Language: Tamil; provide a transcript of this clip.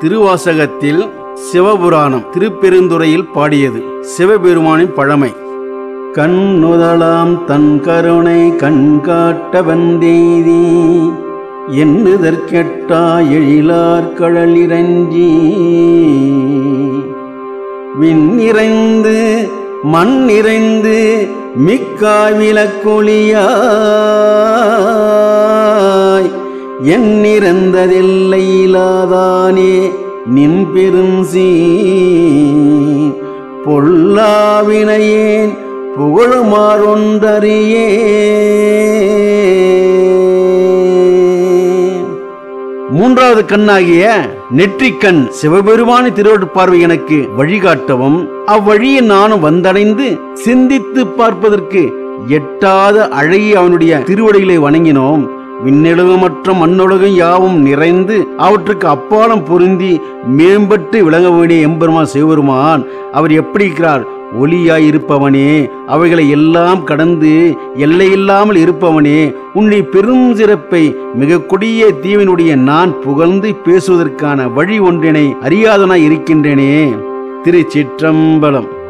திருவாசகத்தில் சிவபுராணம் திருப்பெருந்துறையில் பாடியது சிவபெருமானின் பழமை கண்ணுதலாம் தன் கருணை கண்காட்ட வந்தெய்தி எண்ணுதற்கெட்டா எழிலார் கடல் இறஞ்சி விண்ணிறைந்து மண் நிறைந்து மிக்காய் விளக்கொளியாய் எண்ணிறந்ததில்லை இல்லாதானே நின் பெருஞ்சி பொல்லாவினையேன் புகழுமாறொன்றறியே மூன்றாவது கண்ணாகிய நெற்றிக்கண் சிவபெருமானி திருவட்டு பார்வை எனக்கு வழிகாட்டவும் அவ்வழியை நானும் வந்தடைந்து சிந்தித்து பார்ப்பதற்கு எட்டாத அழகிய அவனுடைய திருவடிகளை வணங்கினோம் விண்ணுலகம் மற்றும் மண்ணுலகம் யாவும் நிறைந்து அவற்றுக்கு அப்பாலம் பொருந்தி மேம்பட்டு விளங்க வேண்டிய எம்பெருமான் சிவபெருமான் அவர் எப்படி இருக்கிறார் ஒளியாய் இருப்பவனே அவைகளை எல்லாம் கடந்து எல்லையில்லாமல் இருப்பவனே உன்னை பெரும் சிறப்பை மிக கொடிய தீவினுடைய நான் புகழ்ந்து பேசுவதற்கான வழி ஒன்றினை அறியாதனாய் இருக்கின்றேனே திருச்சிற்றம்பலம்